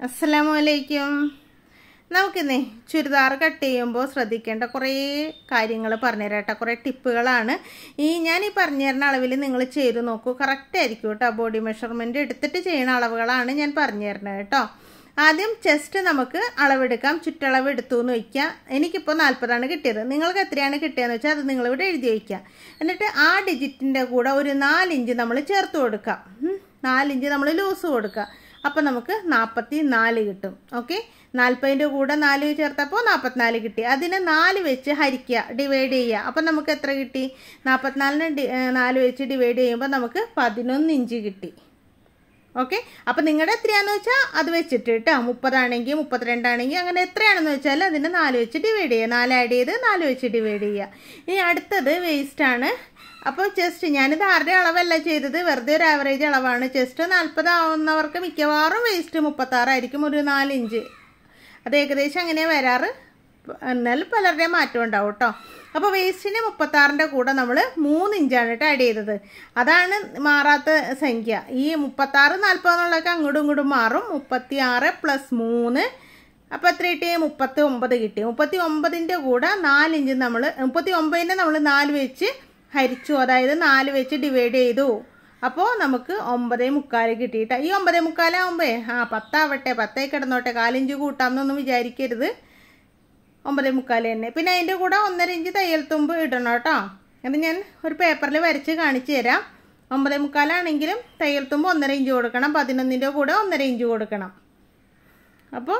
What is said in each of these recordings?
അസ്സലാമു അലൈക്കും നമുക്കിന്നേ ചുരിദാർ കട്ട് ചെയ്യുമ്പോൾ ശ്രദ്ധിക്കേണ്ട കുറേ കാര്യങ്ങൾ പറഞ്ഞുതരാം കേട്ടോ കുറേ ടിപ്പുകളാണ് ഈ ഞാൻ ഈ പറഞ്ഞുതരുന്ന അളവിൽ നിങ്ങൾ ചെയ്ത് നോക്കൂ കറക്റ്റ് ആയിരിക്കും കേട്ടോ ബോഡി മെഷർമെൻറ്റ് എടുത്തിട്ട് ചെയ്യുന്ന അളവുകളാണ് ഞാൻ പറഞ്ഞു തരുന്നത് കേട്ടോ ആദ്യം ചെസ്റ്റ് നമുക്ക് അളവെടുക്കാം ചുറ്റളവ് എടുത്തു എന്ന് വയ്ക്കുക എനിക്കിപ്പോൾ നാൽപ്പതാണ് കിട്ടിയത് നിങ്ങൾക്ക് എത്രയാണ് കിട്ടിയതെന്ന് വെച്ചാൽ അത് നിങ്ങളിവിടെ എഴുതി വയ്ക്കുക എന്നിട്ട് ആ ഡിജിറ്റിൻ്റെ കൂടെ ഒരു നാലിഞ്ച് നമ്മൾ ചേർത്ത് കൊടുക്കാം ഉം. നാലിഞ്ച് നമ്മൾ ലൂസ് കൊടുക്കുക അപ്പം നമുക്ക് നാൽപ്പത്തി നാല് കിട്ടും ഓക്കെ നാൽപ്പതിൻ്റെ കൂടെ നാല് ചേർത്തപ്പോൾ നാൽപ്പത്തിനാല് കിട്ടി അതിനെ നാല് വെച്ച് ഹരിക്കുക ഡിവൈഡ് ചെയ്യുക അപ്പം നമുക്ക് എത്ര കിട്ടി നാൽപ്പത്തിനാലിന് ഡി ഏ, നാല് വെച്ച് ഡിവൈഡ് ചെയ്യുമ്പോൾ നമുക്ക് പതിനൊന്ന് ഇഞ്ച് കിട്ടി ഓക്കെ അപ്പം നിങ്ങളുടെ എത്രയാണെന്ന് വെച്ചാൽ അത് വെച്ചിട്ട് കേട്ടോ മുപ്പതാണെങ്കിൽ മുപ്പത്തിരണ്ടാണെങ്കിൽ അങ്ങനെ എത്രയാണെന്ന് വെച്ചാൽ അതിനെ നാല് വെച്ച് ഡിവൈഡ് ചെയ്യുക നാല് ആഡ് ചെയ്ത് നാല് വെച്ച് ഡിവൈഡ് ചെയ്യുക ഇനി അടുത്തത് വേസ്റ്റാണ് അപ്പോൾ ചെസ്റ്റ് ഞാനിത് ആരുടെ അളവല്ല ചെയ്തത് വെറുതെ ഒരു ആവറേജ് അളവാണ് ചെസ്റ്റ് നാൽപ്പത് ആവുന്നവർക്ക് മിക്കവാറും വേസ്റ്റ് മുപ്പത്താറായിരിക്കും ഒരു നാലിഞ്ച് അത് ഏകദേശം അങ്ങനെയാണ് വരാറ് എന്നാൽ പലരുടെയും മാറ്റം ഉണ്ടാവും കേട്ടോ അപ്പോൾ വേസ്റ്റിന് മുപ്പത്താറിൻ്റെ കൂടെ നമ്മൾ മൂന്ന് ഇഞ്ചാണ് കേട്ടോ ആഡ് ചെയ്തത് അതാണ് മാറാത്ത സംഖ്യ ഈ മുപ്പത്താറ് നാൽപ്പത് എന്നുള്ളതൊക്കെ അങ്ങോട്ടും ഇങ്ങോട്ടും മാറും മുപ്പത്തി ആറ് പ്ലസ് മൂന്ന് അപ്പോൾ എത്ര കിട്ടി മുപ്പത്തി ഒമ്പത് കിട്ടി മുപ്പത്തി ഒമ്പതിൻ്റെ കൂടെ നാലിഞ്ച് നമ്മൾ മുപ്പത്തി ഒമ്പതിനെ നമ്മൾ നാല് വെച്ച് ഹരിച്ചു അതായത് നാല് വെച്ച് ഡിവൈഡ് ചെയ്തു അപ്പോൾ നമുക്ക് ഒമ്പതേ മുക്കാൽ കിട്ടിയിട്ട് ഈ ഒമ്പതേ മുക്കാലാവുമ്പേ ആ പത്താവട്ടെ പത്തേ കിടന്നോട്ടെ കാലിഞ്ച് കൂട്ടാമെന്നൊന്നും വിചാരിക്കരുത് ഒമ്പതേ മുക്കാൽ തന്നെ പിന്നെ അതിൻ്റെ കൂടെ ഒന്നര ഇഞ്ച് തയ്യൽ തുമ്പ് ഇടണം കേട്ടോ അത് ഞാൻ ഒരു പേപ്പറിൽ വരച്ച് കാണിച്ചു തരാം ഒമ്പതേ മുക്കാലാണെങ്കിലും തയ്യൽ തുമ്പ് ഒന്നര ഇഞ്ച് കൊടുക്കണം പതിനൊന്നിൻ്റെ കൂടെ ഒന്നര ഇഞ്ച് കൊടുക്കണം അപ്പോൾ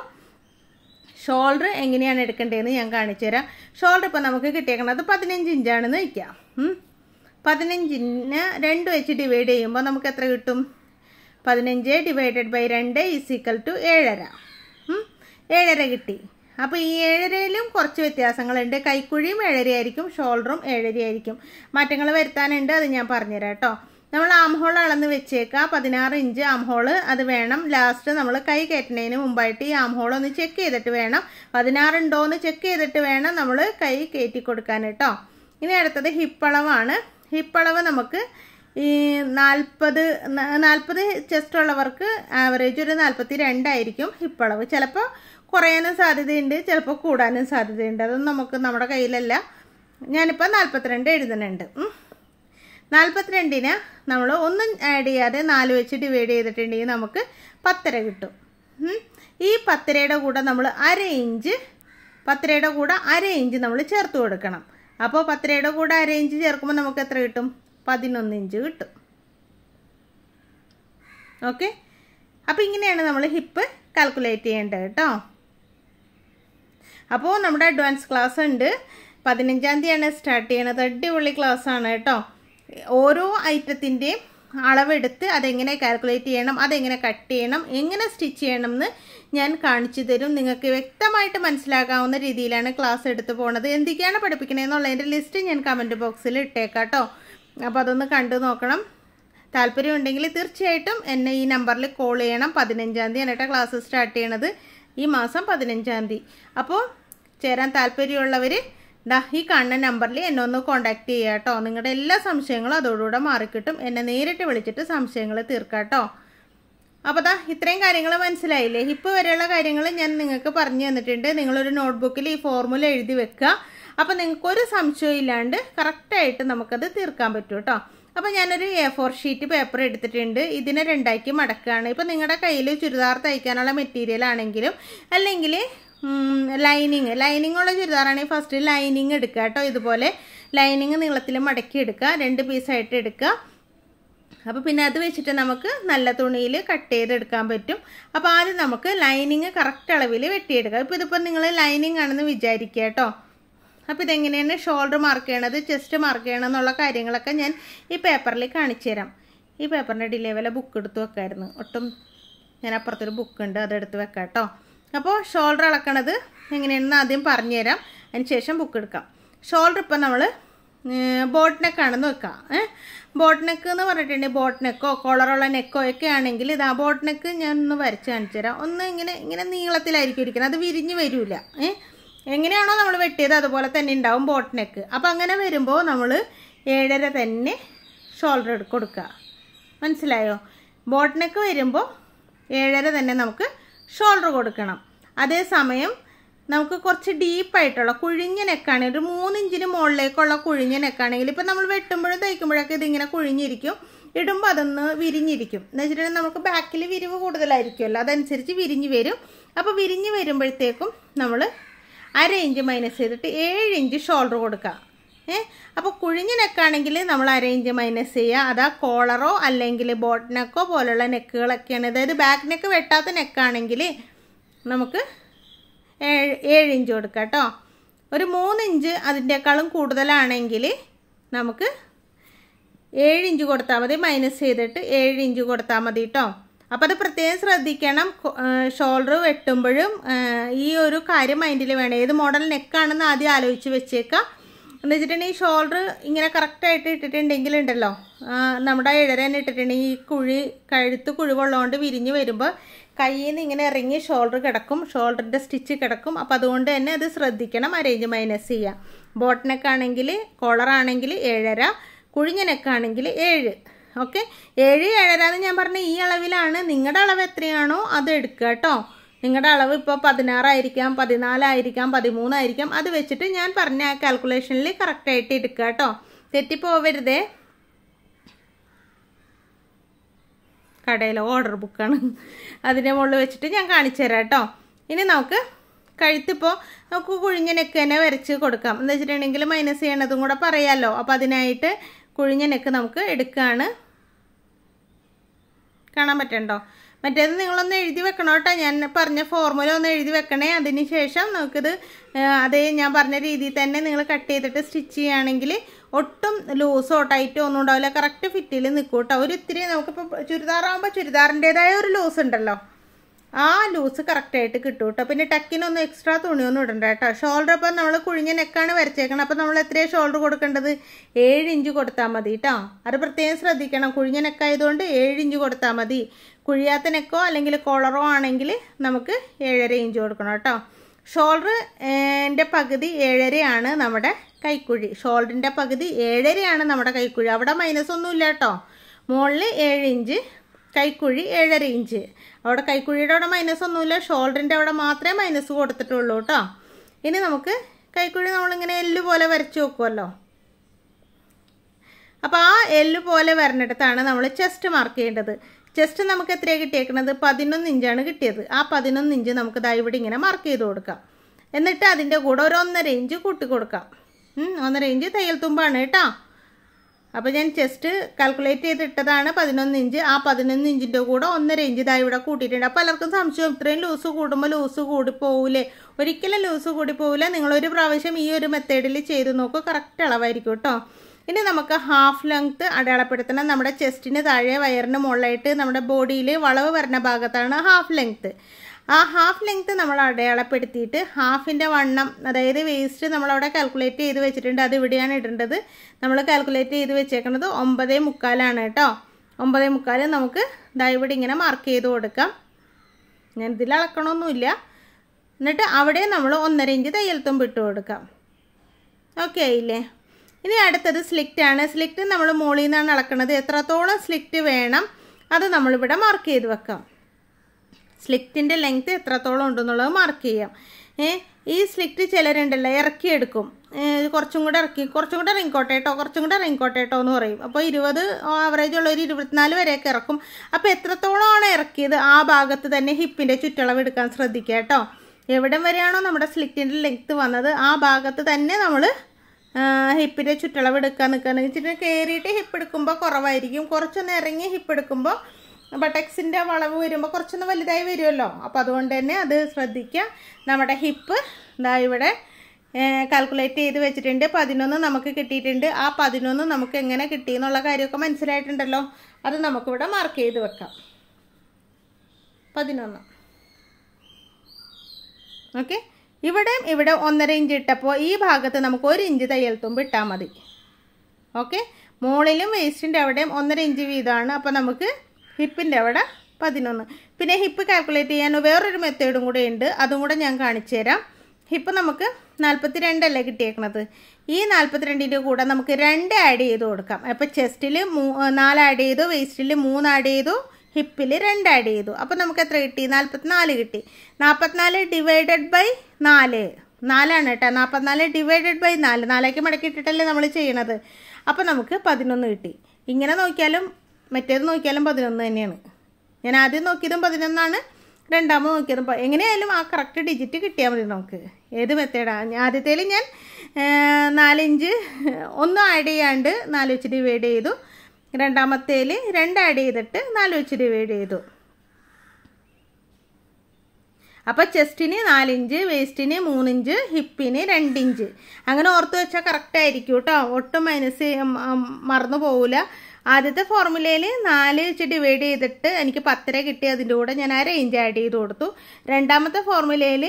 ഷോൾഡർ എങ്ങനെയാണ് എടുക്കേണ്ടതെന്ന് ഞാൻ കാണിച്ചു തരാം ഷോൾഡർ ഇപ്പോൾ നമുക്ക് കിട്ടിയേക്കണത് പതിനഞ്ച് ഇഞ്ചാണെന്ന് വയ്ക്കാം ഉം. പതിനഞ്ചിന് രണ്ട് വെച്ച് ഡിവൈഡ് ചെയ്യുമ്പോൾ നമുക്ക് എത്ര കിട്ടും പതിനഞ്ച് ഡിവൈഡഡ് ബൈ രണ്ട് ഈസ് ഈക്വൽ ടു ഏഴര ഉം. ഏഴര കിട്ടി അപ്പോൾ ഈ ഏഴരയിലും കുറച്ച് വ്യത്യാസങ്ങളുണ്ട് കൈക്കുഴിയും ഏഴരയായിരിക്കും ഷോൾഡറും ഏഴരയായിരിക്കും മാറ്റങ്ങൾ വരുത്താനുണ്ട് അത് ഞാൻ പറഞ്ഞുതരാം കേട്ടോ നമ്മൾ ആം ഹോൾ അളന്ന് വെച്ചേക്കാം പതിനാറ് ഇഞ്ച് ആം ഹോള് അത് വേണം ലാസ്റ്റ് നമ്മൾ കൈ കയറ്റുന്നതിന് മുമ്പായിട്ട് ഈ ആം ഹോൾ ഒന്ന് ചെക്ക് ചെയ്തിട്ട് വേണം പതിനാറ് ഉണ്ടോ എന്ന് ചെക്ക് ചെയ്തിട്ട് വേണം നമ്മൾ കൈ കയറ്റി കൊടുക്കാൻ കേട്ടോ ഇനി അടുത്തത് ഹിപ്പളവാണ് ഹിപ്പളവ് നമുക്ക് ഈ നാൽപ്പത് നാൽപ്പത് ചെസ്റ്റ് ഉള്ളവർക്ക് ആവറേജ് ഒരു നാൽപ്പത്തി രണ്ടായിരിക്കും ഹിപ്പളവ് ചിലപ്പോൾ കുറയാനും സാധ്യതയുണ്ട് ചിലപ്പോൾ കൂടാനും സാധ്യതയുണ്ട് അതൊന്നും നമുക്ക് നമ്മുടെ കയ്യിലല്ല ഞാനിപ്പോൾ നാൽപ്പത്തിരണ്ട് എഴുതുന്നുണ്ട് ഉം. നാൽപ്പത്തിരണ്ടിന് നമ്മൾ ഒന്നും ആഡ് ചെയ്യാതെ നാല് വെച്ച് ഡിവൈഡ് ചെയ്തിട്ടുണ്ടെങ്കിൽ നമുക്ക് പത്തര കിട്ടും ഉം. ഈ പത്തരയുടെ കൂടെ നമ്മൾ അര ഇഞ്ച് പത്തരയുടെ കൂടെ അര ഇഞ്ച് നമ്മൾ ചേർത്ത് കൊടുക്കണം അപ്പോൾ പത്തരയുടെ കൂടെ അര ഇഞ്ച് ചേർക്കുമ്പോൾ നമുക്ക് എത്ര കിട്ടും പതിനൊന്ന് ഇഞ്ച് കിട്ടും ഓക്കെ അപ്പോൾ ഇങ്ങനെയാണ് നമ്മൾ ഹിപ്പ് കാൽക്കുലേറ്റ് ചെയ്യേണ്ടത് കേട്ടോ അപ്പോൾ നമ്മുടെ അഡ്വാൻസ് ക്ലാസ് ഉണ്ട് പതിനഞ്ചാം തീയതിയാണ് സ്റ്റാർട്ട് ചെയ്യണത് അടിപൊളി ക്ലാസ് ആണ് കേട്ടോ ഓരോ ഐറ്റത്തിൻ്റെയും അളവെടുത്ത് അതെങ്ങനെ കാൽക്കുലേറ്റ് ചെയ്യണം അതെങ്ങനെ കട്ട് ചെയ്യണം എങ്ങനെ സ്റ്റിച്ച് ചെയ്യണം എന്ന് ഞാൻ കാണിച്ചു തരും നിങ്ങൾക്ക് വ്യക്തമായിട്ട് മനസ്സിലാക്കാവുന്ന രീതിയിലാണ് ക്ലാസ് എടുത്തു പോണത് എന്തൊക്കെയാണ് പഠിപ്പിക്കണതെന്നുള്ളതിൻ്റെ ലിസ്റ്റ് ഞാൻ കമൻറ്റ് ബോക്സിൽ ഇട്ടേക്കാം കേട്ടോ അപ്പോൾ അതൊന്ന് കണ്ടു നോക്കണം താല്പര്യമുണ്ടെങ്കിൽ തീർച്ചയായിട്ടും എന്നെ ഈ നമ്പറിൽ കോൾ ചെയ്യണം പതിനഞ്ചാം തീയതി എന്നിട്ട് ക്ലാസ് സ്റ്റാർട്ട് ചെയ്യണത് ഈ മാസം പതിനഞ്ചാം തീയതി അപ്പോൾ ചേരാൻ താല്പര്യമുള്ളവർ ദാ ഈ കാണുന്ന നമ്പറിൽ എന്നെ ഒന്ന് കോൺടാക്ട് ചെയ്യുക കേട്ടോ നിങ്ങളുടെ എല്ലാ സംശയങ്ങളും അതോടുകൂടെ മാറിക്കിട്ടും എന്നെ നേരിട്ട് വിളിച്ചിട്ട് സംശയങ്ങൾ തീർക്കാം കേട്ടോ അപ്പോൾ ദാ ഇത്രയും കാര്യങ്ങൾ മനസ്സിലായില്ലേ ഹിപ്പ് വരെയുള്ള കാര്യങ്ങൾ ഞാൻ നിങ്ങൾക്ക് പറഞ്ഞു തന്നിട്ടുണ്ട് നിങ്ങളൊരു നോട്ട്ബുക്കിൽ ഈ ഫോർമുല എഴുതി വെക്കുക അപ്പോൾ നിങ്ങൾക്കൊരു സംശയവും ഇല്ലാണ്ട് കറക്റ്റായിട്ട് നമുക്കത് തീർക്കാൻ പറ്റും കേട്ടോ അപ്പോൾ ഞാനൊരു എ ഫോർ ഷീറ്റ് പേപ്പർ എടുത്തിട്ടുണ്ട് ഇതിനെ രണ്ടാക്കി മടക്കുകയാണ് ഇപ്പോൾ നിങ്ങളുടെ കയ്യിൽ ചുരിദാർ തയ്ക്കാനുള്ള മെറ്റീരിയൽ ആണെങ്കിലും അല്ലെങ്കിൽ ലൈനിങ് ലൈനിങ് ഉള്ള ചുരിദാറാണെങ്കിൽ ഫസ്റ്റ് ലൈനിങ് എടുക്കുക കേട്ടോ ഇതുപോലെ ലൈനിങ് നീളത്തിൽ മടക്കി എടുക്കുക രണ്ട് പീസായിട്ട് എടുക്കുക അപ്പോൾ പിന്നെ അത് വെച്ചിട്ട് നമുക്ക് നല്ല തുണിയിൽ കട്ട് ചെയ്തെടുക്കാൻ പറ്റും അപ്പോൾ ആദ്യം നമുക്ക് ലൈനിങ് കറക്റ്റ് അളവിൽ വെട്ടിയെടുക്കുക ഇപ്പോൾ ഇതിപ്പോൾ നിങ്ങൾ ലൈനിങ് ആണെന്ന് വിചാരിക്കുക കേട്ടോ അപ്പോൾ ഇതെങ്ങനെയാണ് ഷോൾഡർ മാർക്ക് ചെയ്യണത് ചെസ്റ്റ് മാർക്ക് ചെയ്യണം എന്നുള്ള കാര്യങ്ങളൊക്കെ ഞാൻ ഈ പേപ്പറിൽ കാണിച്ചു തരാം ഈ പേപ്പറിൻ്റെ ഡിലേ വല്ല ബുക്ക് എടുത്ത് വെക്കായിരുന്നു ഒട്ടും ഞാൻ അപ്പുറത്തൊരു ബുക്ക് ഉണ്ട് അതെടുത്ത് വെക്കാം കേട്ടോ അപ്പോൾ ഷോൾഡർ അളക്കണത് എങ്ങനെയാണെന്ന് ആദ്യം പറഞ്ഞു തരാം അതിന് ശേഷം ബുക്ക് എടുക്കാം ഷോൾഡർ ഇപ്പം നമ്മൾ ബോട്ട് നെക്കാണെന്ന് വെക്കാം ഏഹ് ബോട്ട് നെക്ക് എന്ന് പറഞ്ഞിട്ടുണ്ടെങ്കിൽ ബോട്ട് നെക്കോ കോളറുള്ള നെക്കോ ഒക്കെ ആണെങ്കിൽ ഇതാ ബോട്ട് നെക്ക് ഞാൻ ഒന്ന് വരച്ച് കാണിച്ചു തരാം ഒന്ന് ഇങ്ങനെ ഇങ്ങനെ നീളത്തിലായിരിക്കും ഇരിക്കുന്നത് അത് വിരിഞ്ഞ് വരില്ല ഏഹ് എങ്ങനെയാണോ നമ്മൾ വെട്ടിയത് അതുപോലെ തന്നെ ഉണ്ടാവും ബോട്ട് നെക്ക് അപ്പോൾ അങ്ങനെ വരുമ്പോൾ നമ്മൾ ഏഴര തന്നെ ഷോൾഡർ കൊടുക്കുക മനസ്സിലായോ ബോട്ട് നെക്ക് വരുമ്പോൾ ഏഴര തന്നെ നമുക്ക് ഷോൾഡർ കൊടുക്കണം അതേസമയം നമുക്ക് കുറച്ച് ഡീപ്പായിട്ടുള്ള കുഴിഞ്ഞ നെക്കാണെങ്കിൽ ഒരു മൂന്നിഞ്ചിന് മുകളിലേക്കുള്ള കുഴിഞ്ഞ നെക്കാണെങ്കിൽ ഇപ്പം നമ്മൾ വെട്ടുമ്പോഴും തയ്ക്കുമ്പോഴൊക്കെ ഇതിങ്ങനെ കുഴിഞ്ഞിരിക്കും ഇടുമ്പോൾ അതൊന്ന് വിരിഞ്ഞിരിക്കും എന്ന് വെച്ചിട്ടുണ്ടെങ്കിൽ നമുക്ക് ബാക്കിൽ വിരിവ് കൂടുതലായിരിക്കുമല്ലോ അതനുസരിച്ച് വിരിഞ്ഞ് വരും അപ്പോൾ വിരിഞ്ഞ് വരുമ്പോഴത്തേക്കും നമ്മൾ അര ഇഞ്ച് മൈനസ് ചെയ്തിട്ട് ഏഴ് ഇഞ്ച് ഷോൾഡർ കൊടുക്കുക ഏ അപ്പോൾ കുഴിഞ്ഞ നെക്കാണെങ്കിൽ നമ്മൾ അര ഇഞ്ച് മൈനസ് ചെയ്യുക അതാ കോളറോ അല്ലെങ്കിൽ ബോട്ട് നെക്കോ പോലുള്ള നെക്കുകളൊക്കെയാണ് അതായത് ബാക്ക് നെക്ക് വെട്ടാത്ത നെക്കാണെങ്കിൽ നമുക്ക് ഏഴ് ഏഴ് ഇഞ്ച് കൊടുക്കുക കേട്ടോ ഒരു മൂന്ന് ഇഞ്ച് അതിൻ്റെക്കാളും കൂടുതലാണെങ്കിൽ നമുക്ക് ഏഴ് ഇഞ്ച് കൊടുത്താൽ മതി മൈനസ് ചെയ്തിട്ട് ഏഴ് ഇഞ്ച് കൊടുത്താൽ മതി കേട്ടോ അപ്പോൾ അത് പ്രത്യേകം ശ്രദ്ധിക്കണം ഷോൾഡർ വെട്ടുമ്പോഴും ഈ ഒരു കാര്യം മൈൻഡിൽ വേണം ഏത് മോഡൽ നെക്കാണെന്ന് ആദ്യം ആലോചിച്ച് വെച്ചേക്കാം എന്ന് വെച്ചിട്ടുണ്ടെങ്കിൽ ഈ ഷോൾഡർ ഇങ്ങനെ കറക്റ്റായിട്ട് ഇട്ടിട്ടുണ്ടെങ്കിൽ ഉണ്ടല്ലോ നമ്മുടെ ഇഴര തന്നെ ഇട്ടിട്ടുണ്ടെങ്കിൽ ഈ കുഴി കഴുത്ത് കുഴിവുള്ളതുകൊണ്ട് വിരിഞ്ഞ് വരുമ്പോൾ കയ്യിൽ നിന്ന് ഇങ്ങനെ ഇറങ്ങി ഷോൾഡർ കിടക്കും ഷോൾഡറിൻ്റെ സ്റ്റിച്ച് കിടക്കും അപ്പോൾ അതുകൊണ്ട് തന്നെ അത് ശ്രദ്ധിക്കണം അരേഞ്ച് മൈനസ് ചെയ്യാം ബോട്ട് നെക്കാണെങ്കിൽ കോളറാണെങ്കിൽ ഏഴര കുഴിഞ്ഞ നെക്കാണെങ്കിൽ ഏഴ് ഓക്കെ ഏഴ് ഏഴര എന്ന് ഞാൻ പറഞ്ഞ ഈ അളവിലാണ് നിങ്ങളുടെ അളവ് എത്രയാണോ അത് എടുക്കുക കേട്ടോ നിങ്ങളുടെ അളവ് ഇപ്പോൾ പതിനാറായിരിക്കാം പതിനാലായിരിക്കാം പതിമൂന്നായിരിക്കാം അത് വെച്ചിട്ട് ഞാൻ പറഞ്ഞ ആ കാൽക്കുലേഷനിൽ കറക്റ്റായിട്ട് എടുക്കുക കേട്ടോ തെറ്റിപ്പോവരുതേ കടയിലെ ഓർഡർ ബുക്കാണ് അതിൻ്റെ മുകളിൽ വെച്ചിട്ട് ഞാൻ കാണിച്ചു തരാം കേട്ടോ ഇനി നമുക്ക് കഴുത്തിപ്പോൾ നമുക്ക് കുഴിഞ്ഞ നെക്ക് തന്നെ വരച്ച് കൊടുക്കാം എന്ന് വെച്ചിട്ടുണ്ടെങ്കിൽ മൈനസ് ചെയ്യണതും കൂടെ പറയാമല്ലോ അപ്പോൾ അതിനായിട്ട് കുഴിഞ്ഞ നെക്ക് നമുക്ക് എടുക്കുകയാണ് കാണാൻ പറ്റണ്ടോ മറ്റേത് നിങ്ങളൊന്ന് എഴുതി വെക്കണം കേട്ടോ ഞാൻ പറഞ്ഞ ഫോർമുല ഒന്ന് എഴുതി വെക്കണേ അതിന് ശേഷം നമുക്കിത് അതേ ഞാൻ പറഞ്ഞ രീതിയിൽ തന്നെ നിങ്ങൾ കട്ട് ചെയ്തിട്ട് സ്റ്റിച്ച് ചെയ്യുകയാണെങ്കിൽ ഒട്ടും ലൂസോ ടൈറ്റോ ഒന്നും ഉണ്ടാവില്ല കറക്റ്റ് ഫിറ്റിൽ നിൽക്കും കേട്ടോ ഒരു ഇത്തിരി നമുക്കിപ്പോൾ ചുരിദാറാകുമ്പോൾ ചുരിദാറിൻ്റെതായ ഒരു ലൂസ് ഉണ്ടല്ലോ ആ ലൂസ് കറക്റ്റായിട്ട് കിട്ടും കേട്ടോ പിന്നെ ടക്കിനൊന്നും എക്സ്ട്രാ തുണിയൊന്നും ഇടണ്ട കേട്ടോ ഷോൾഡർ അപ്പം നമ്മൾ കുഴിഞ്ഞ നെക്കാണ് വരച്ചേക്കണം അപ്പം നമ്മൾ എത്രയാണ് ഷോൾഡർ കൊടുക്കേണ്ടത് ഏഴ് ഇഞ്ച് കൊടുത്താൽ മതി കേട്ടോ അത് പ്രത്യേകം ശ്രദ്ധിക്കണം കുഴിഞ്ഞ നെക്കായതുകൊണ്ട് ഏഴ് ഇഞ്ച് കൊടുത്താൽ മതി കുഴിയാത്ത നെക്കോ അല്ലെങ്കിൽ കോളറോ ആണെങ്കിൽ നമുക്ക് ഏഴര ഇഞ്ച് കൊടുക്കണം കേട്ടോ ഷോൾഡറിൻ്റെ പകുതി ഏഴരയാണ് നമ്മുടെ കൈക്കുഴി ഷോൾഡറിൻ്റെ പകുതി ഏഴരയാണ് നമ്മുടെ കൈക്കുഴി അവിടെ മൈനസ് ഒന്നുമില്ല കേട്ടോ മുകളിൽ ഏഴ് ഇഞ്ച് കൈക്കുഴി ഏഴര ഇഞ്ച് അവിടെ കൈക്കുഴിയുടെ അവിടെ മൈനസ് ഒന്നുമില്ല ഷോൾഡറിൻ്റെ അവിടെ മാത്രമേ മൈനസ് കൊടുത്തിട്ടുള്ളൂ കേട്ടോ ഇനി നമുക്ക് കൈക്കുഴി നമ്മളിങ്ങനെ എല്ല് പോലെ വരച്ച് വെക്കുമല്ലോ അപ്പോൾ ആ എല്ല് പോലെ വരണിടത്താണ് നമ്മൾ ചെസ്റ്റ് മാർക്ക് ചെയ്യേണ്ടത് ചെസ്റ്റ് നമുക്ക് എത്രയാണ് കിട്ടിയേക്കുന്നത് പതിനൊന്ന് ഇഞ്ചാണ് കിട്ടിയത് ആ പതിനൊന്ന് ഇഞ്ച് നമുക്ക് ദാ ഇവിടെ ഇങ്ങനെ മാർക്ക് ചെയ്ത് കൊടുക്കാം എന്നിട്ട് അതിൻ്റെ കൂടെ ഒരു ഒന്നര ഇഞ്ച് കൂട്ടി കൊടുക്കാം ഒന്നര ഇഞ്ച് തയ്യൽ തുമ്പാണ് കേട്ടോ അപ്പോൾ ഞാൻ ചെസ്റ്റ് കാൽക്കുലേറ്റ് ചെയ്തിട്ടതാണ് പതിനൊന്ന് ഇഞ്ച് ആ പതിനൊന്ന് ഇഞ്ചിൻ്റെ കൂടെ ഒന്നര ഇഞ്ച് ഇതാ ഇവിടെ കൂട്ടിയിട്ടുണ്ട് അപ്പോൾ പലർക്കും സംശയം ഇത്രയും ലൂസ് കൂടുമ്പോൾ ലൂസ് കൂടി പോവില്ലേ ഒരിക്കലും ലൂസ് കൂടി പോവില്ല നിങ്ങളൊരു പ്രാവശ്യം ഈ ഒരു മെത്തേഡിൽ ചെയ്ത് നോക്കൂ കറക്റ്റ് അളവായിരിക്കും കേട്ടോ ഇനി നമുക്ക് ഹാഫ് ലെങ്ത്ത് അടയാളപ്പെടുത്തണം നമ്മുടെ ചെസ്റ്റിന് താഴെ വയറിന് മുകളിലായിട്ട് നമ്മുടെ ബോഡിയിൽ വളവ് വരുന്ന ഭാഗത്താണ് ഹാഫ് ലെങ്ത്ത് ആ ഹാഫ് ലെങ്ത്ത് നമ്മൾ അടയാളപ്പെടുത്തിയിട്ട് ഹാഫിൻ്റെ വണ്ണം അതായത് വേസ്റ്റ് നമ്മളവിടെ കാൽക്കുലേറ്റ് ചെയ്ത് വെച്ചിട്ടുണ്ട് അത് ഇവിടെയാണ് ഇടേണ്ടത് നമ്മൾ കാൽക്കുലേറ്റ് ചെയ്ത് വെച്ചേക്കുന്നത് ഒമ്പതേ മുക്കാലാണ് കേട്ടോ ഒമ്പതേ മുക്കാൽ നമുക്ക് ദാ ഇവിടെ ഇങ്ങനെ മാർക്ക് ചെയ്ത് കൊടുക്കാം ഞാൻ ഇതിൽ അളക്കണമൊന്നുമില്ല എന്നിട്ട് അവിടെ നമ്മൾ ഒന്നര ഇഞ്ച് തയ്യൽ തുമ്പ് ഇട്ട് കൊടുക്കാം ഓക്കെ ആയില്ലേ ഇനി അടുത്തത് സ്ലിക്റ്റ് ആണ് സ്ലിക്റ്റ് നമ്മൾ മുകളിൽ നിന്നാണ് അളക്കുന്നത് എത്രത്തോളം സ്ലിക്റ്റ് വേണം അത് നമ്മളിവിടെ മാർക്ക് ചെയ്ത് വെക്കാം സ്ലിക്റ്റിൻ്റെ ലെങ്ത്ത് എത്രത്തോളം ഉണ്ടെന്നുള്ളത് മാർക്ക് ചെയ്യാം ഏ ഈ സ്ലിക്റ്റ് ചിലരുണ്ടല്ലോ ഇറക്കിയെടുക്കും കുറച്ചും കൂടെ ഇറക്കി കുറച്ചും കൂടെ ഇറങ്ങിക്കോട്ടെ കേട്ടോ കുറച്ചും കൂടെ ഇറങ്ങിക്കോട്ടെ കേട്ടോ എന്ന് പറയും അപ്പോൾ ഇരുപത് ആവറേജ് ഉള്ള ഒരു ഇരുപത്തിനാല് വരെയൊക്കെ ഇറക്കും അപ്പോൾ എത്രത്തോളമാണ് ഇറക്കിയത് ആ ഭാഗത്ത് തന്നെ ഹിപ്പിൻ്റെ ചുറ്റളവ് എടുക്കാൻ ശ്രദ്ധിക്കുക കേട്ടോ എവിടം വരെയാണോ നമ്മുടെ സ്ലിക്റ്റിൻ്റെ ലെങ്ത്ത് വന്നത് ആ ഭാഗത്ത് തന്നെ നമ്മൾ ഹിപ്പിൻ്റെ ചുറ്റളവ് എടുക്കാൻ നിൽക്കുക വെച്ചിട്ട് കയറിയിട്ട് ഹിപ്പ് എടുക്കുമ്പോൾ കുറവായിരിക്കും കുറച്ചൊന്ന് ഇറങ്ങി ഹിപ്പ് എടുക്കുമ്പോൾ ബട്ടക്സിൻ്റെ വളവ് വരുമ്പോൾ കുറച്ചൊന്ന് വലുതായി വരുമല്ലോ അപ്പോൾ അതുകൊണ്ട് തന്നെ അത് ശ്രദ്ധിക്കുക നമ്മുടെ ഹിപ്പ് ഇതാ ഇവിടെ കാൽക്കുലേറ്റ് ചെയ്ത് വെച്ചിട്ടുണ്ട് പതിനൊന്ന് നമുക്ക് കിട്ടിയിട്ടുണ്ട് ആ പതിനൊന്ന് നമുക്ക് എങ്ങനെ കിട്ടി എന്നുള്ള കാര്യമൊക്കെ മനസ്സിലായിട്ടുണ്ടല്ലോ അത് നമുക്കിവിടെ മാർക്ക് ചെയ്ത് വെക്കാം പതിനൊന്ന് ഓക്കെ ഇവിടെയും ഇവിടെ ഒന്നര ഇഞ്ച് ഇട്ടപ്പോൾ ഈ ഭാഗത്ത് നമുക്ക് ഒരു ഇഞ്ച് തയ്യൽ തുമ്പ് ഇട്ടാൽ മതി ഓക്കെ മുകളിലും വേസ്റ്റിൻ്റെ അവിടെയും ഒന്നര ഇഞ്ച് വീതമാണ് അപ്പോൾ നമുക്ക് ഹിപ്പിൻ്റെ അവിടെ പതിനൊന്ന് പിന്നെ ഹിപ്പ് കാൽക്കുലേറ്റ് ചെയ്യാൻ വേറൊരു മെത്തേഡും കൂടെ ഉണ്ട് അതും കൂടെ ഞാൻ കാണിച്ചു തരാം ഹിപ്പ് നമുക്ക് നാൽപ്പത്തി രണ്ടല്ലേ കിട്ടിയേക്കണത് ഈ നാൽപ്പത്തിരണ്ടിൻ്റെ കൂടെ നമുക്ക് രണ്ട് ആഡ് ചെയ്ത് കൊടുക്കാം അപ്പോൾ ചെസ്റ്റിൽ മൂ നാല് ആഡ് ചെയ്തു വേസ്റ്റിൽ മൂന്ന് ആഡ് ചെയ്തു ഹിപ്പിൽ രണ്ട് ആഡ് ചെയ്തു അപ്പോൾ നമുക്ക് എത്ര കിട്ടി നാൽപ്പത്തിനാല് കിട്ടി നാൽപ്പത്തിനാല് ഡിവൈഡഡ് ബൈ നാല് നാലാണ് കേട്ടോ നാൽപ്പത്തിനാല് ഡിവൈഡഡ് ബൈ നാല് നാലേക്ക് മടക്കി ഇട്ടിട്ടല്ലേ നമ്മൾ ചെയ്യണത് അപ്പോൾ നമുക്ക് പതിനൊന്ന് കിട്ടി ഇങ്ങനെ നോക്കിയാലും മറ്റേത് നോക്കിയാലും പതിനൊന്ന് തന്നെയാണ് ഞാൻ ആദ്യം നോക്കിയതും പതിനൊന്നാണ് രണ്ടാമത് നോക്കിയതും പ- എങ്ങനെയായാലും ആ കറക്റ്റ് ഡിജിറ്റ് കിട്ടിയാൽ മതി നമുക്ക് ഏത് മെത്തേഡാണ് ആദ്യത്തേൽ ഞാൻ ആ, നാലിഞ്ച് ഒന്നും ആഡ് ചെയ്യാണ്ട് നാല് വെച്ച് ഡിവൈഡ് ചെയ്തു രണ്ടാമത്തേൽ രണ്ട് ആഡ് ചെയ്തിട്ട് നാല് വെച്ച് ഡിവൈഡ് ചെയ്തു അപ്പോൾ ചെസ്റ്റിന് നാലിഞ്ച് വേസ്റ്റിന് മൂന്നിഞ്ച് ഹിപ്പിന് രണ്ടിഞ്ച് അങ്ങനെ ഓർത്ത് വെച്ചാൽ കറക്റ്റ് ആയിരിക്കും കേട്ടോ ഒട്ടും മൈനസ് മറന്നു പോകില്ല ആദ്യത്തെ ഫോർമുലയിൽ നാല് വെച്ച് ഡിവൈഡ് ചെയ്തിട്ട് എനിക്ക് പത്തര കിട്ടി അതിൻ്റെ കൂടെ ഞാൻ ആ റേഞ്ച് ആഡ് ചെയ്ത് കൊടുത്തു രണ്ടാമത്തെ ഫോർമുലയിൽ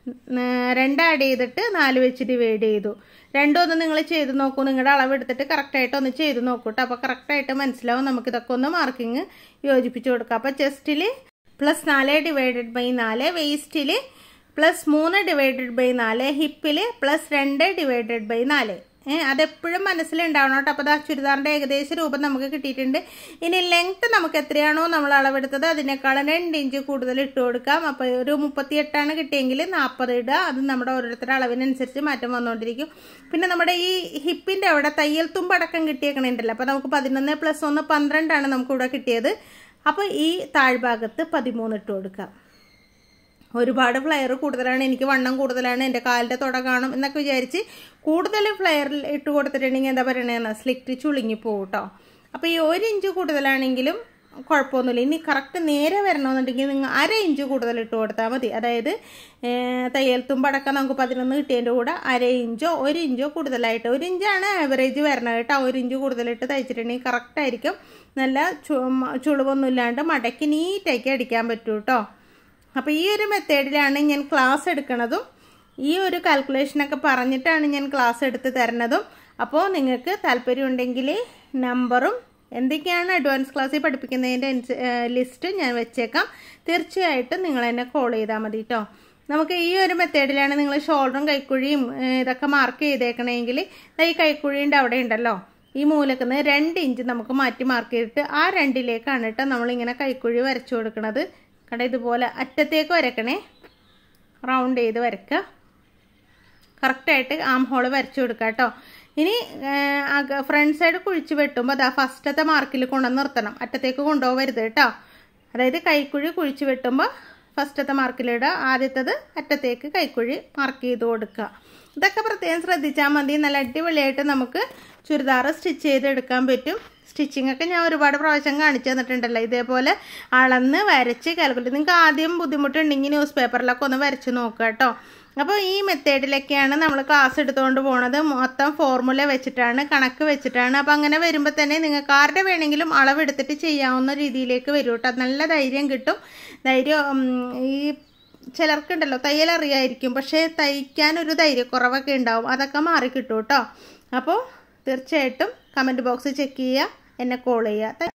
രണ്ട് ആഡ് ചെയ്തിട്ട് നാല് വെച്ച് ഡിവൈഡ് ചെയ്തു രണ്ടും ഒന്ന് നിങ്ങൾ ചെയ്ത് നോക്കൂ നിങ്ങളുടെ അളവ് എടുത്തിട്ട് കറക്റ്റായിട്ട് ഒന്ന് ചെയ്ത് നോക്കൂ കേട്ടോ അപ്പോൾ കറക്റ്റായിട്ട് മനസ്സിലാവും നമുക്കിതൊക്കെ ഒന്ന് മാർക്കിങ് യോജിപ്പിച്ച് കൊടുക്കാം അപ്പോൾ ചെസ്റ്റിൽ പ്ലസ് നാല് ഡിവൈഡഡ് ബൈ നാല് വേസ്റ്റിൽ പ്ലസ് മൂന്ന് ഡിവൈഡഡ് ബൈ നാല് ഹിപ്പിൽ പ്ലസ് രണ്ട് ഡിവൈഡഡ് ബൈ നാല് ഏഹ് അതെപ്പോഴും മനസ്സിലുണ്ടാവണം കേട്ടോ അപ്പോൾ ആ ചുരിദാറിൻ്റെ ഏകദേശ രൂപം നമുക്ക് കിട്ടിയിട്ടുണ്ട് ഇനി ലെങ്ത് നമുക്ക് എത്രയാണോ നമ്മൾ അളവെടുത്തത് അതിനേക്കാളും രണ്ട് ഇഞ്ച് കൂടുതൽ ഇട്ട് കൊടുക്കാം അപ്പോൾ ഒരു മുപ്പത്തിയെട്ടാണ് കിട്ടിയെങ്കിൽ നാൽപ്പത് ഇടുക അത് നമ്മുടെ ഓരോരുത്തരുടെ അളവിനനുസരിച്ച് മാറ്റം വന്നുകൊണ്ടിരിക്കും പിന്നെ നമ്മുടെ ഈ ഹിപ്പിൻ്റെ അവിടെ തയ്യൽ തുമ്പടക്കം കിട്ടിയേക്കണുണ്ടല്ലോ അപ്പോൾ നമുക്ക് പതിനൊന്ന് പ്ലസ് ഒന്ന് പന്ത്രണ്ടാണ് നമുക്കിവിടെ കിട്ടിയത് അപ്പോൾ ഈ താഴ്ഭാഗത്ത് പതിമൂന്ന് ഇട്ട് കൊടുക്കാം ഒരുപാട് ഫ്ലെയർ കൂടുതലാണ് എനിക്ക് വണ്ണം കൂടുതലാണ് എൻ്റെ കാലിൻ്റെ തുട കാണും എന്നൊക്കെ വിചാരിച്ച് കൂടുതൽ ഫ്ലെയറിൽ ഇട്ട് കൊടുത്തിട്ടുണ്ടെങ്കിൽ എന്താ പറയണതെന്ന് സ്ലിറ്റ് ചുളുങ്ങി പോകും കേട്ടോ അപ്പോൾ ഈ ഒരു ഇഞ്ച് കൂടുതലാണെങ്കിലും കുഴപ്പമൊന്നുമില്ല ഇനി കറക്റ്റ് നേരെ വരണമെന്നുണ്ടെങ്കിൽ നിങ്ങൾ അര ഇഞ്ച് കൂടുതൽ ഇട്ട് കൊടുത്താൽ മതി അതായത് ഏഹ്, തയ്യൽ തുമ്പടക്കം നമുക്ക് പതിനൊന്ന് കിട്ടിയതിൻ്റെ കൂടെ അര ഇഞ്ചോ ഒരു ഇഞ്ചോ കൂടുതലായിട്ട് ഒരു ഇഞ്ചാണ് ആവറേജ് വരണത് കേട്ടോ ഒരു ഇഞ്ച് കൂടുതലിട്ട് തയ്ച്ചിട്ടുണ്ടെങ്കിൽ കറക്റ്റ് ആയിരിക്കും നല്ല ചു ചുളിവൊന്നും ഇല്ലാണ്ട് മടക്കി നീറ്റാക്കി അടിക്കാൻ പറ്റൂ കേട്ടോ അപ്പോൾ ഈ ഒരു മെത്തേഡിലാണ് ഞാൻ ക്ലാസ് എടുക്കുന്നതും ഈ ഒരു കാൽക്കുലേഷനൊക്കെ പറഞ്ഞിട്ടാണ് ഞാൻ ക്ലാസ് എടുത്ത് തരുന്നതും അപ്പോൾ നിങ്ങൾക്ക് താല്പര്യമുണ്ടെങ്കിൽ നമ്പറും എന്തൊക്കെയാണ് അഡ്വാൻസ് ക്ലാസ്സിൽ പഠിപ്പിക്കുന്നതിൻ്റെ ലിസ്റ്റ് ഞാൻ വെച്ചേക്കാം തീർച്ചയായിട്ടും നിങ്ങൾ എന്നെ കോൾ ചെയ്താൽ മതി കേട്ടോ നമുക്ക് ഈ ഒരു മെത്തേഡിലാണ് നിങ്ങൾ ഷോൾഡറും കൈക്കുഴിയും ഏഹ്, ഇതൊക്കെ മാർക്ക് ചെയ്തേക്കണമെങ്കിൽ ദാ ഈ കൈക്കുഴിൻ്റെ അവിടെ ഉണ്ടല്ലോ ഈ മൂലക്കുന്ന് രണ്ട് ഇഞ്ച് നമുക്ക് മാറ്റി മാർക്ക് ചെയ്തിട്ട് ആ രണ്ടിലേക്കാണ് കേട്ടോ നമ്മളിങ്ങനെ കൈക്കുഴി വരച്ചു കൊടുക്കുന്നത് കണ്ട ഇതുപോലെ അറ്റത്തേക്ക് വരക്കണേ റൗണ്ട് ചെയ്ത് വരക്കുക കറക്റ്റായിട്ട് ആം ഹോള് വരച്ചു കൊടുക്കുക കേട്ടോ ഇനി ഫ്രണ്ട് സൈഡ് കുഴിച്ച് വെട്ടുമ്പോൾ അതാ ഫസ്റ്റത്തെ മാർക്കിൽ കൊണ്ടുവന്ന് നിർത്തണം അറ്റത്തേക്ക് കൊണ്ടുപോകരുത് കേട്ടോ അതായത് കൈക്കുഴി കുഴിച്ച് വെട്ടുമ്പോൾ ഫസ്റ്റത്തെ മാർക്കിലിടുക ആദ്യത്തത് അറ്റത്തേക്ക് കൈക്കുഴി മാർക്ക് ചെയ്ത് കൊടുക്കുക ഇതൊക്കെ പ്രത്യേകം ശ്രദ്ധിച്ചാൽ മതി നല്ല അടിപൊളിയായിട്ട് നമുക്ക് ചുരിദാർ സ്റ്റിച്ച് ചെയ്തെടുക്കാൻ പറ്റും സ്റ്റിച്ചിങ് ഒക്കെ ഞാൻ ഒരുപാട് പ്രാവശ്യം കാണിച്ചു തന്നിട്ടുണ്ടല്ലോ ഇതേപോലെ അളന്ന് വരച്ച് കാൽക്കുലേറ്റ് നിങ്ങൾക്ക് ആദ്യം ബുദ്ധിമുട്ടുണ്ടെങ്കിൽ ന്യൂസ് പേപ്പറിലൊക്കെ ഒന്ന് വരച്ച് നോക്കുക കേട്ടോ അപ്പോൾ ഈ മെത്തേഡിലൊക്കെയാണ് നമ്മൾ ക്ലാസ് എടുത്തുകൊണ്ട് പോണത് മൊത്തം ഫോർമുല വെച്ചിട്ടാണ് കണക്ക് വെച്ചിട്ടാണ് അപ്പോൾ അങ്ങനെ വരുമ്പോൾ തന്നെ നിങ്ങൾക്ക് ആരുടെ വേണമെങ്കിലും അളവെടുത്തിട്ട് ചെയ്യാവുന്ന രീതിയിലേക്ക് വരും കേട്ടോ നല്ല ധൈര്യം കിട്ടും ധൈര്യം ഉം, ഈ ചിലർക്കുണ്ടല്ലോ തയ്യൽ അറിയായിരിക്കും പക്ഷേ തയ്ക്കാൻ ഒരു ധൈര്യക്കുറവൊക്കെ ഉണ്ടാവും അതൊക്കെ മാറി കിട്ടും കേട്ടോ അപ്പോൾ തീർച്ചയായിട്ടും കമൻറ്റ് ബോക്സ് ചെക്ക് ചെയ്യുക എന്നെ കോൾ ചെയ്യുക